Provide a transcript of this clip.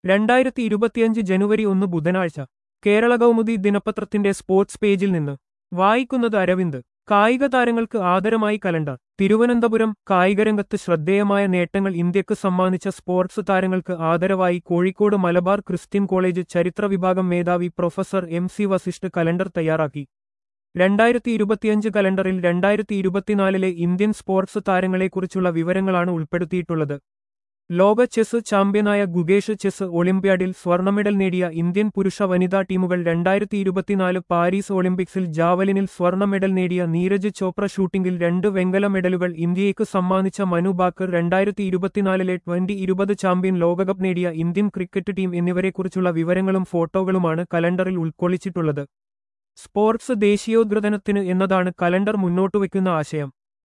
രണ്ടായിരത്തി ഇരുപത്തിയഞ്ച് ജനുവരി ഒന്ന് ബുധനാഴ്ച കേരള കൗമുദി ദിനപത്രത്തിന്റെ സ്പോർട്സ് പേജിൽ നിന്ന് വായിക്കുന്നത് അരവിന്ദ് കായിക താരങ്ങൾക്ക് ആദരമായി കലണ്ടർ തിരുവനന്തപുരം കായികരംഗത്ത് ശ്രദ്ധേയമായ നേട്ടങ്ങൾ ഇന്ത്യക്ക് സമ്മാനിച്ച സ്പോർട്സ് താരങ്ങൾക്ക് ആദരവായി കോഴിക്കോട് മലബാർ ക്രിസ്ത്യൻ കോളേജ് ചരിത്ര വിഭാഗം മേധാവി professor M C Vasishth calendar തയ്യാറാക്കി രണ്ടായിരത്തി ഇരുപത്തിയഞ്ച് കലണ്ടറിൽ രണ്ടായിരത്തി ഇരുപത്തിനാലിലെ ഇന്ത്യൻ സ്പോർട്സ് താരങ്ങളെക്കുറിച്ചുള്ള വിവരങ്ങളാണ് ഉൾപ്പെടുത്തിയിട്ടുള്ളത് ലോക ചെസ് ചാമ്പ്യനായ ഗുഗേഷ് ചെസ് ഒളിമ്പ്യാഡിൽ സ്വർണ്ണ മെഡൽ നേടിയ ഇന്ത്യൻ പുരുഷ വനിതാ ടീമുകൾ രണ്ടായിരത്തി ഇരുപത്തിനാല് പാരീസ് ഒളിമ്പിക്സിൽ ജാവലിനിൽ സ്വർണ്ണ മെഡൽ നേടിയ നീരജ് ചോപ്ര ഷൂട്ടിംഗിൽ രണ്ട് വെങ്കല മെഡലുകൾ ഇന്ത്യയ്ക്ക് സമ്മാനിച്ച മനു ബാക്കർ രണ്ടായിരത്തി ഇരുപത്തിനാലിലെ ട്വന്റി ഇരുപത് ചാമ്പ്യൻ ലോകകപ്പ് നേടിയ ഇന്ത്യൻ ക്രിക്കറ്റ് ടീം എന്നിവരെക്കുറിച്ചുള്ള വിവരങ്ങളും ഫോട്ടോകളുമാണ് കലണ്ടറിൽ ഉൾക്കൊള്ളിച്ചിട്ടുള്ളത് സ്പോർട്സ് ദേശീയോദ്ഗ്രഥനത്തിന് എന്നതാണ് കലണ്ടർ മുന്നോട്ടുവയ്ക്കുന്ന ആശയം